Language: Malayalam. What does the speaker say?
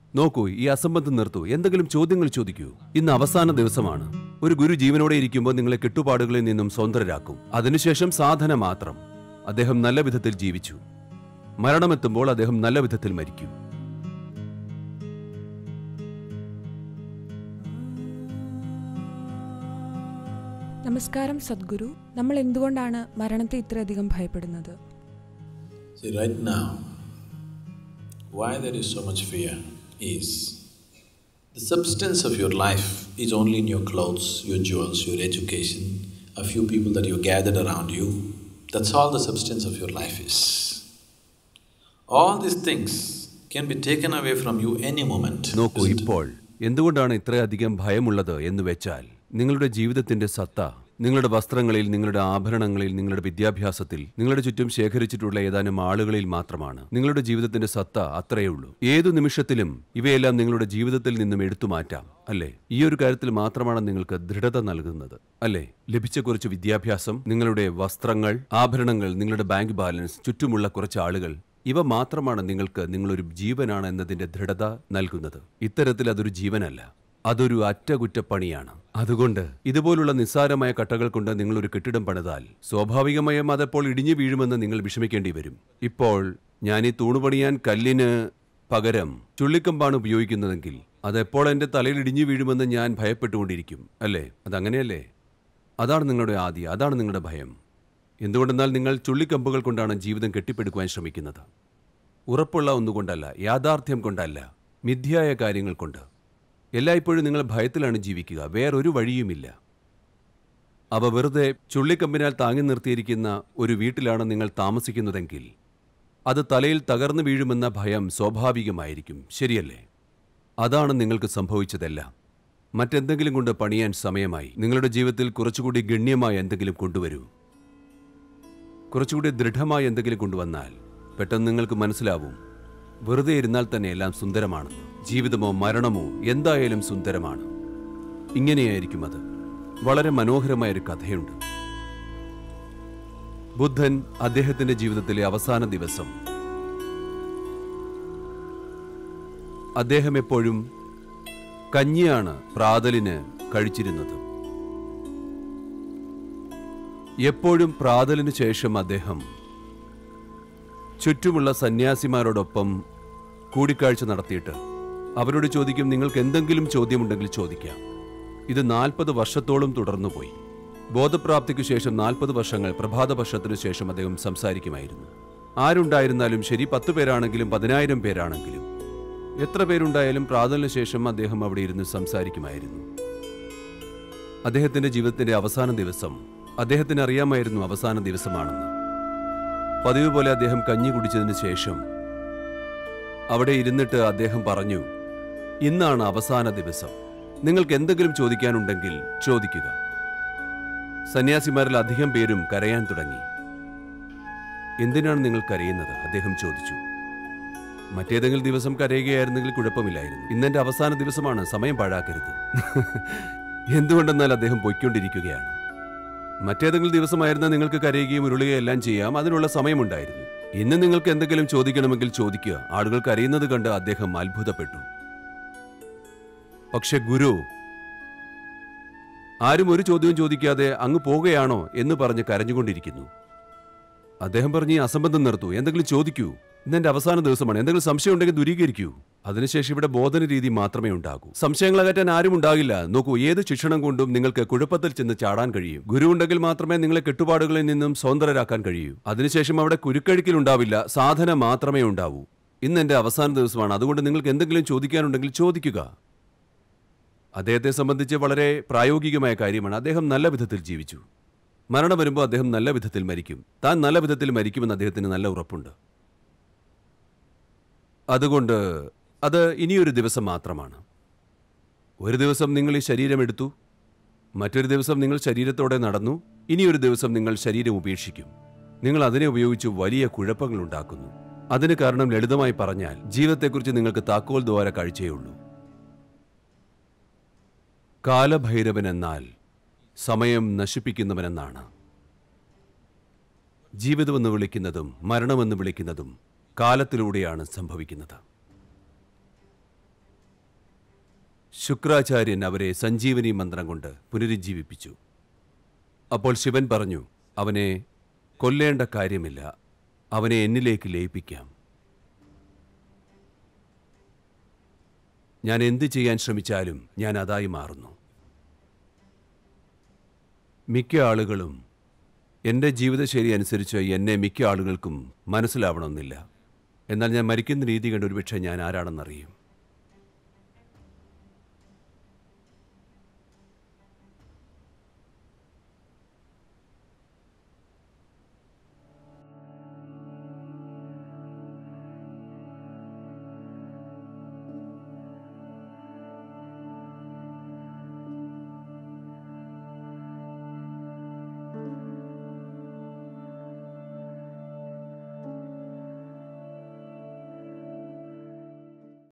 നോക്കൂ ഈ അസംബന്ധം നിർത്തൂ എന്തെങ്കിലും ചോദ്യങ്ങൾ ചോദിക്കൂ ഇന്ന് അവസാന ദിവസമാണ് ഒരു ഗുരു ജീവനോടെ ഇരിക്കുമ്പോൾ നിങ്ങളെ കെട്ടുപാടുകളിൽ നിന്നും സ്വതന്ത്രരാക്കും അതിനുശേഷം സാധന മാത്രം അദ്ദേഹം നല്ല വിധത്തിൽ ജീവിച്ചു മരണമെത്തുമ്പോൾ അദ്ദേഹം നല്ല വിധത്തിൽ മരിക്കും നമസ്കാരം സദ്ഗുരു നമ്മൾ എന്തുകൊണ്ടാണ് മരണത്തെ ഇത്രയധികം ഭയപ്പെടുന്നത് See, right now, why there is so much fear is the substance of your life is only in your clothes, your jewels, your education, a few people that you gathered around you. That's all the substance of your life is. All these things can be taken away from you any moment. നോക്കൂ isn't it? ഇപ്പോൾ എന്തുകൊണ്ടാണ് ഇത്രയധികം ഭയമുള്ളത് എന്ന് വെച്ചാൽ നിങ്ങളുടെ ജീവിതത്തിന്റെ സത്ത നിങ്ങളുടെ വസ്ത്രങ്ങളിൽ നിങ്ങളുടെ ആഭരണങ്ങളിൽ നിങ്ങളുടെ വിദ്യാഭ്യാസത്തിൽ നിങ്ങളുടെ ചുറ്റും ശേഖരിച്ചിട്ടുള്ള ഏതാനും ആളുകളിൽ മാത്രമാണ് നിങ്ങളുടെ ജീവിതത്തിന്റെ സത്ത അത്രയേ ഉള്ളൂ ഏതു നിമിഷത്തിലും ഇവയെല്ലാം നിങ്ങളുടെ ജീവിതത്തിൽ നിന്നും എടുത്തു മാറ്റാം അല്ലേ ഈ ഒരു കാര്യത്തിൽ മാത്രമാണ് നിങ്ങൾക്ക് ദൃഢത നൽകുന്നത് അല്ലേ ലഭിച്ച കുറച്ച് വിദ്യാഭ്യാസം നിങ്ങളുടെ വസ്ത്രങ്ങൾ ആഭരണങ്ങൾ നിങ്ങളുടെ ബാങ്ക് ബാലൻസ് ചുറ്റുമുള്ള കുറച്ച് ആളുകൾ ഇവ മാത്രമാണ് നിങ്ങൾക്ക് നിങ്ങളൊരു ജീവനാണ് എന്നതിന്റെ ദൃഢത നൽകുന്നത് ഇത്തരത്തിൽ അതൊരു ജീവനല്ല അതൊരു അറ്റകുറ്റപ്പണിയാണ് അതുകൊണ്ട് ഇതുപോലുള്ള നിസ്സാരമായ കട്ടകൾ കൊണ്ട് നിങ്ങൾ ഒരു കെട്ടിടം പണിതാൽ സ്വാഭാവികമായും അതപ്പോൾ ഇടിഞ്ഞു വീഴുമെന്ന് നിങ്ങൾ വിഷമിക്കേണ്ടി വരും ഇപ്പോൾ ഞാൻ ഈ തൂണുപണിയാൻ കല്ലിന് പകരം ചുള്ളിക്കമ്പാണ് ഉപയോഗിക്കുന്നതെങ്കിൽ അതെപ്പോൾ എൻ്റെ തലയിൽ ഇടിഞ്ഞു വീഴുമെന്ന് ഞാൻ ഭയപ്പെട്ടുകൊണ്ടിരിക്കും അല്ലേ അതങ്ങനെയല്ലേ അതാണ് നിങ്ങളുടെ ആദ്യ അതാണ് നിങ്ങളുടെ ഭയം എന്തുകൊണ്ടെന്നാൽ നിങ്ങൾ ചുള്ളിക്കമ്പുകൾ കൊണ്ടാണ് ജീവിതം കെട്ടിപ്പടുക്കുവാൻ ശ്രമിക്കുന്നത് ഉറപ്പുള്ള ഒന്നുകൊണ്ടല്ല യാഥാർത്ഥ്യം കൊണ്ടല്ല മിഥ്യായ കാര്യങ്ങൾ കൊണ്ട് എല്ലായ്പ്പോഴും നിങ്ങൾ ഭയത്തിലാണ് ജീവിക്കുക വേറൊരു വഴിയുമില്ല അവ വെറുതെ ചുള്ളിക്കമ്പിനാൽ താങ്ങി നിർത്തിയിരിക്കുന്ന ഒരു വീട്ടിലാണ് നിങ്ങൾ താമസിക്കുന്നതെങ്കിൽ അത് തലയിൽ തകർന്നു വീഴുമെന്ന ഭയം സ്വാഭാവികമായിരിക്കും ശരിയല്ലേ അതാണ് നിങ്ങൾക്ക് സംഭവിച്ചതെല്ലാം മറ്റെന്തെങ്കിലും കൊണ്ട് പണിയാൻ സമയമായി നിങ്ങളുടെ ജീവിതത്തിൽ കുറച്ചുകൂടി ഗണ്യമായ എന്തെങ്കിലും കൊണ്ടുവരൂ കുറച്ചുകൂടി ദൃഢമായ എന്തെങ്കിലും കൊണ്ടുവന്നാൽ പെട്ടെന്ന് നിങ്ങൾക്ക് മനസ്സിലാവും വെറുതെ ഇരുന്നാൽ തന്നെ എല്ലാം സുന്ദരമാണെന്ന് ജീവിതമോ മരണമോ എന്തായാലും സുന്ദരമാണ് ഇങ്ങനെയായിരിക്കും അത് വളരെ മനോഹരമായ ഒരു കഥയുണ്ട് ബുദ്ധൻ അദ്ദേഹത്തിന്റെ ജീവിതത്തിലെ അവസാന ദിവസം അദ്ദേഹം എപ്പോഴും കഞ്ഞിയാണ് പ്രാതലിന് കഴിച്ചിരുന്നത് എപ്പോഴും പ്രാതലിനു ശേഷം അദ്ദേഹം ചുറ്റുമുള്ള സന്യാസിമാരോടൊപ്പം കൂടിക്കാഴ്ച നടത്തിയിട്ട് അവരോട് ചോദിക്കും നിങ്ങൾക്ക് എന്തെങ്കിലും ചോദ്യമുണ്ടെങ്കിൽ ചോദിക്കാം ഇത് നാൽപ്പത് വർഷത്തോളം തുടർന്നുപോയി ബോധപ്രാപ്തിക്കു ശേഷം നാൽപ്പത് വർഷങ്ങൾ പ്രഭാതപക്ഷത്തിനു ശേഷം അദ്ദേഹം സംസാരിക്കുമായിരുന്നു ആരുണ്ടായിരുന്നാലും ശരി പത്ത് പേരാണെങ്കിലും പതിനായിരം പേരാണെങ്കിലും എത്ര പേരുണ്ടായാലും പ്രാതലിനു ശേഷം അദ്ദേഹം അവിടെ ഇരുന്ന് സംസാരിക്കുമായിരുന്നു അദ്ദേഹത്തിന്റെ ജീവിതത്തിന്റെ അവസാന ദിവസം അദ്ദേഹത്തിന് അറിയാമായിരുന്നു അവസാന ദിവസമാണെന്ന് പതിവ് പോലെ അദ്ദേഹം കഞ്ഞി കുടിച്ചതിന് ശേഷം അവിടെ ഇരുന്നിട്ട് അദ്ദേഹം പറഞ്ഞു ഇന്നാണ് അവസാന ദിവസം നിങ്ങൾക്ക് എന്തെങ്കിലും ചോദിക്കാനുണ്ടെങ്കിൽ ചോദിക്കുക സന്യാസിമാരിൽ അധികം പേരും കരയാൻ തുടങ്ങി എന്തിനാണ് നിങ്ങൾ കരയുന്നത് അദ്ദേഹം ചോദിച്ചു മറ്റേതെങ്കിലും ദിവസം കരയുകയായിരുന്നെങ്കിൽ കുഴപ്പമില്ലായിരുന്നു ഇന്നെന്റെ അവസാന ദിവസമാണ് സമയം പാഴാക്കരുത് എന്തുകൊണ്ടെന്നാൽ അദ്ദേഹം പൊയ്ക്കൊണ്ടിരിക്കുകയാണ് മറ്റേതെങ്കിലും ദിവസമായിരുന്ന നിങ്ങൾക്ക് കരയുകയും ഉരുളുകയും എല്ലാം ചെയ്യാം അതിനുള്ള സമയമുണ്ടായിരുന്നു ഇന്ന് നിങ്ങൾക്ക് എന്തെങ്കിലും ചോദിക്കണമെങ്കിൽ ചോദിക്കുക ആളുകൾ കരയുന്നത് കണ്ട് അദ്ദേഹം അത്ഭുതപ്പെട്ടു പക്ഷെ ഗുരു ആരും ഒരു ചോദ്യവും ചോദിക്കാതെ അങ്ങ് പോകുകയാണോ എന്ന് പറഞ്ഞ് കരഞ്ഞുകൊണ്ടിരിക്കുന്നു അദ്ദേഹം പറഞ്ഞ് "ഈ അസംബന്ധം നിർത്തൂ എന്തെങ്കിലും ചോദിക്കൂ ഇന്നെന്റെ അവസാന ദിവസമാണ് എന്തെങ്കിലും സംശയം ഉണ്ടെങ്കിൽ ദൂരീകരിക്കൂ അതിനുശേഷം ഇവിടെ ബോധന രീതി മാത്രമേ ഉണ്ടാകൂ സംശയങ്ങൾ അകറ്റാൻ ആരും ഉണ്ടാകില്ല നോക്കൂ ഏത് ശിക്ഷണം കൊണ്ടും നിങ്ങൾക്ക് കുഴപ്പത്തിൽ ചെന്ന് ചാടാൻ കഴിയും ഗുരു ഉണ്ടെങ്കിൽ മാത്രമേ നിങ്ങളെ കെട്ടുപാടുകളിൽ നിന്നും സ്വതന്ത്രരാക്കാൻ കഴിയൂ അതിനുശേഷം അവിടെ കുരുക്കഴിക്കൽ ഉണ്ടാവില്ല സാധന മാത്രമേ ഉണ്ടാവൂ ഇന്ന് എന്റെ അവസാന ദിവസമാണ് അതുകൊണ്ട് നിങ്ങൾക്ക് എന്തെങ്കിലും ചോദിക്കാനുണ്ടെങ്കിൽ ചോദിക്കുക അദ്ദേഹത്തെ സംബന്ധിച്ച് വളരെ പ്രായോഗികമായ കാര്യമാണ് അദ്ദേഹം നല്ല വിധത്തിൽ ജീവിച്ചു മരണം വരുമ്പോൾ അദ്ദേഹം നല്ല വിധത്തിൽ മരിക്കും താൻ നല്ല വിധത്തിൽ മരിക്കുമെന്ന് അദ്ദേഹത്തിന് നല്ല ഉറപ്പുണ്ട് അതുകൊണ്ട് അത് ഇനിയൊരു ദിവസം മാത്രമാണ് ഒരു ദിവസം നിങ്ങൾ ഈ ശരീരം എടുത്തു മറ്റൊരു ദിവസം നിങ്ങൾ ശരീരത്തോടെ നടന്നു ഇനിയൊരു ദിവസം നിങ്ങൾ ശരീരം ഉപേക്ഷിക്കും നിങ്ങൾ അതിനെ ഉപയോഗിച്ച് വലിയ കുഴപ്പങ്ങൾ ഉണ്ടാക്കുന്നു അതിന് കാരണം ലളിതമായി പറഞ്ഞാൽ ജീവിതത്തെക്കുറിച്ച് നിങ്ങൾക്ക് താക്കോൽ ദ്വാര കാഴ്ചയുള്ളൂ കാലഭൈരവൻ എന്നാൽ സമയം നശിപ്പിക്കുന്നവനെന്നാണ് ജീവിതമെന്ന് വിളിക്കുന്നതും മരണമെന്ന് വിളിക്കുന്നതും കാലത്തിലൂടെയാണ് സംഭവിക്കുന്നത് ശുക്രാചാര്യൻ അവരെ സഞ്ജീവനി മന്ത്രം കൊണ്ട് പുനരുജ്ജീവിപ്പിച്ചു അപ്പോൾ ശിവൻ പറഞ്ഞു അവനെ കൊല്ലേണ്ട കാര്യമില്ല അവനെ എന്നിലേക്ക് ലയിപ്പിക്കാം ഞാൻ എന്ത് ചെയ്യാൻ ശ്രമിച്ചാലും ഞാൻ അതായി മാറുന്നു മിക്ക ആളുകളും എൻ്റെ ജീവിതശൈലി അനുസരിച്ച് എന്നെ മിക്ക ആളുകൾക്കും മനസ്സിലാവണമെന്നില്ല എന്നാൽ ഞാൻ മരിക്കുന്ന രീതി കണ്ട് ഒരുപക്ഷെ ഞാൻ ആരാണെന്നറിയും